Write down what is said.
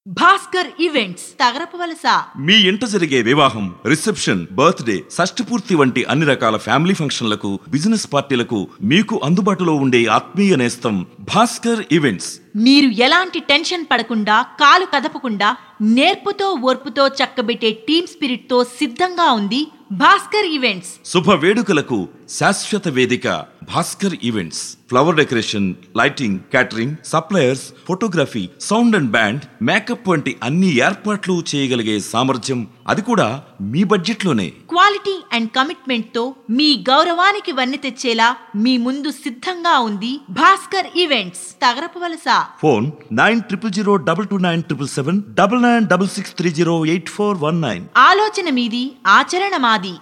Bhaskar events Tagarapu వలస మీ ఇంట జరిగే వివాహం రిసెప్షన్ బర్త్డే షష్ఠపూర్తి వంటి అన్ని రకాల ఫ్యామిలీ ఫంక్షన్లకు బిజినెస్ పార్టీలకు మీకు అందుబాటులో ఉండే ఆత్మీయ నేస్తం భాస్కర్ ఈవెంట్స్ మీరు ఎలాంటి టెన్షన్ పడకుండా కాలు కదపకుండా నేర్పుతో ఓర్పుతో చక్కబెట్టే టీమ్ స్పిరిట్ తో సిద్ధంగా ఉంది భాస్కర్ ఈవెంట్స్ శుభ వేడుకలకు శాశ్వత వేదిక Bhaskar events flower decoration lighting catering suppliers photography sound and band makeup వంటి అన్ని ఏర్పాట్లు చేయగలిగే సామర్థ్యం అది కూడా మీ బడ్జెట్లోనే క్వాలిటీ అండ్ కమిట్మెంట్ తో మీ గౌరవానికి వన్నె తెచ్చేలా మీ ముందు సిద్ధంగా ఉంది Bhaskar events Tagarapu Valasa phone nine triple zero double two nine triple seven double nine double six three zero eight four one nine ఆలోచన మీది ఆచరణ మాది